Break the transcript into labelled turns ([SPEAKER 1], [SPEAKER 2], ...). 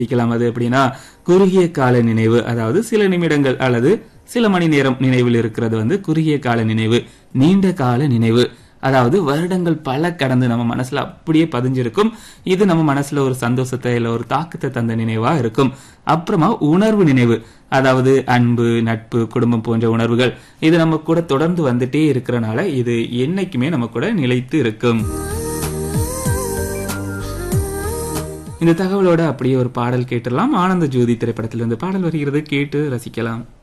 [SPEAKER 1] பிடிக்கலாம் அது எப்படின்னா குறுகிய கால நினைவு அதாவது சில நிமிடங்கள் அல்லது சில மணி நேரம் நினைவில் இருக்கிறது வந்து குறுகிய கால நினைவு நீண்ட கால நினைவு அதாவது வருடங்கள் பல கடந்து நம்ம மனசுல அப்படியே பதிஞ்சிருக்கும் இது நம்ம மனசுல ஒரு சந்தோஷத்தை இல்ல ஒரு தாக்கத்தை தந்த நினைவா இருக்கும் அப்புறமா உணர்வு நினைவு அதாவது அன்பு நட்பு குடும்பம் போன்ற உணர்வுகள் இது நம்ம கூட தொடர்ந்து வந்துட்டே இருக்கிறனால இது என்னைக்குமே நம்ம கூட நிலைத்து இருக்கும் இந்த தகவலோட அப்படியே ஒரு பாடல் கேட்டுடலாம் ஆனந்த ஜோதி திரைப்படத்திலிருந்து பாடல் வருகிறது கேட்டு ரசிக்கலாம்